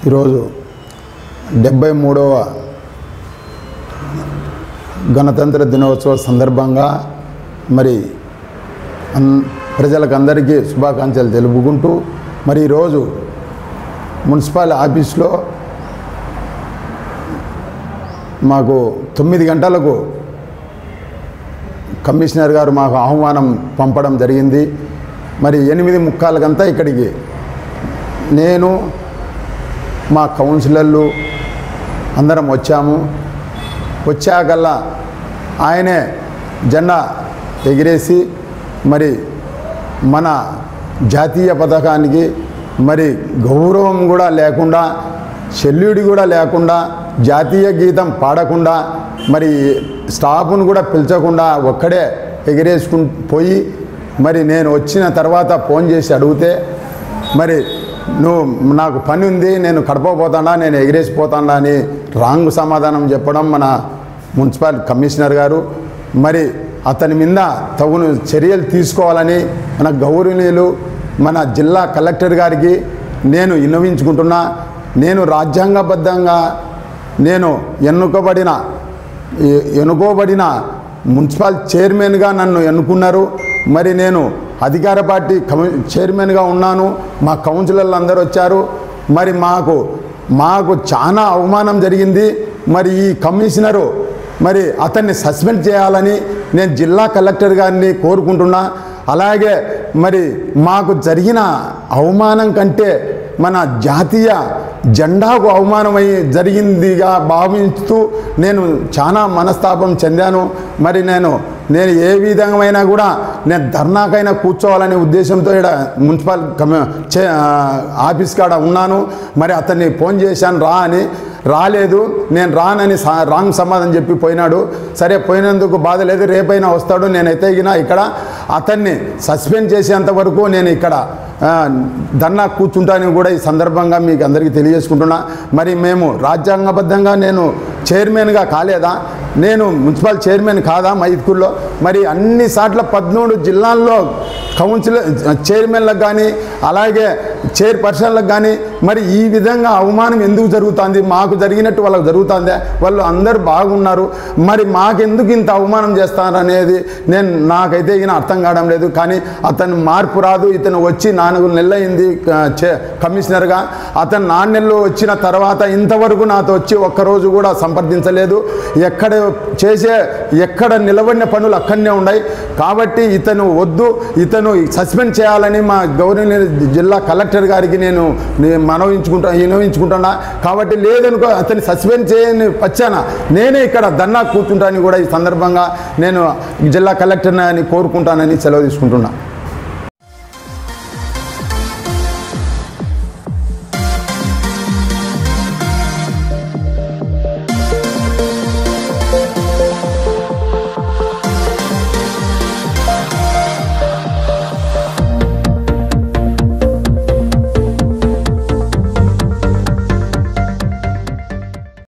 ఈరోజు డెబ్బై మూడవ గణతంత్ర దినోత్సవ సందర్భంగా మరి అన్ ప్రజలకు అందరికీ శుభాకాంక్షలు తెలుపుకుంటూ మరి ఈరోజు మున్సిపల్ ఆఫీస్లో మాకు తొమ్మిది గంటలకు కమిషనర్ గారు మాకు ఆహ్వానం పంపడం జరిగింది మరి ఎనిమిది ముక్కాలకంతా ఇక్కడికి నేను మా కౌన్సిలర్లు అందరం వచ్చాము వచ్చాకల్లా ఆయనే జెండా ఎగిరేసి మరి మన జాతీయ పథకానికి మరి గౌరవం కూడా లేకుండా శల్యుడి కూడా లేకుండా జాతీయ గీతం పాడకుండా మరి స్టాఫ్ను కూడా పిలిచకుండా ఒక్కడే ఎగిరేసుకు పోయి మరి నేను వచ్చిన తర్వాత ఫోన్ చేసి అడిగితే మరి నువ్వు నాకు పని ఉంది నేను కడప పోతాడా నేను ఎగిరేసిపోతాడా అని రాంగ్ సమాధానం చెప్పడం మన మున్సిపల్ కమిషనర్ గారు మరి అతని మీద తగును చర్యలు తీసుకోవాలని మన గౌరవనీయులు మన జిల్లా కలెక్టర్ గారికి నేను విన్నవించుకుంటున్నా నేను రాజ్యాంగబద్ధంగా నేను ఎన్నుకోబడిన ఎ- ఎన్నుకోబడిన మున్సిపల్ చైర్మన్గా నన్ను ఎన్నుకున్నారు మరి నేను అధికార పార్టీ కమి చైర్మన్గా ఉన్నాను మా కౌన్సిలర్లు అందరూ వచ్చారు మరి మాకు మాకు చాలా అవమానం జరిగింది మరి ఈ కమిషనరు మరి అతన్ని సస్పెండ్ చేయాలని నేను జిల్లా కలెక్టర్ గారిని కోరుకుంటున్నా అలాగే మరి మాకు జరిగిన అవమానం కంటే మన జాతీయ జెండాకు అవమానమై జరిగిందిగా భావిస్తూ నేను చాలా మనస్తాపం చెందాను మరి నేను నేను ఏ విధమైనా కూడా నేను ధర్నాకైనా కూర్చోవాలనే ఉద్దేశంతో ఇక్కడ మున్సిపల్ కమి చే ఆ, ఆఫీస్ కాడ ఉన్నాను మరి అతన్ని ఫోన్ చేశాను రా అని రాలేదు నేను రానని సా- రాంగ్ సమాధానం చెప్పి పోయినాడు సరే పోయినందుకు బాధ లేదు రేపైనా వస్తాడు నేనైతే గిన ఇక్కడ అతన్ని సస్పెండ్ చేసేంత వరకు నేను ఇక్కడ ఆ, ధర్నా కూర్చుంటానని కూడా ఈ సందర్భంగా మీకు అందరికీ తెలియజేసుకుంటున్నా మరి మేము రాజ్యాంగబద్ధంగా నేను చైర్మన్గా కాలేదా నేను మున్సిపల్ చైర్మన్ కాదా మైదుకూరులో మరి అన్ని సార్ల పద్మూడు జిల్లాల్లో కౌన్సిలర్ చైర్మన్లకు కానీ అలాగే చైర్పర్సన్లకు కానీ మరి ఈ విధంగా అవమానం ఎందుకు జరుగుతుంది మాకు జరిగినట్టు వాళ్ళకు జరుగుతుందే వాళ్ళు అందరూ బాగున్నారు మరి మాకెందుకు ఇంత అవమానం చేస్తారు అనేది నేను నాకైతే ఈయన అర్థం కావడం లేదు కానీ అతను మార్పు రాదు ఇతను వచ్చి నాలుగు నెలలు అయింది ఆ, చే- కమిషనర్గా అతను నాలుగు నెలలు వచ్చిన తర్వాత ఇంతవరకు నాతో వచ్చి ఒక్కరోజు కూడా సంప్రదించలేదు ఎక్కడ చేసే ఎక్కడ నిలబడిన పనులు అక్కడనే ఉన్నాయి కాబట్టి ఇతను వద్దు ఇతను సస్పెండ్ చేయాలని మా గౌరవ జిల్లా కలెక్టర్ గారికి నేను నేను మనవించుకుంటా వినవించుకుంటున్నా కాబట్టి లేదనుకో అతన్ని సస్పెండ్ చేయని వచ్చానా నేనే ఇక్కడ ధర్నా కూర్చుంటానని కూడా ఈ సందర్భంగా నేను జిల్లా కలెక్టర్ని కోరుకుంటానని సెలవు తీసుకుంటున్నా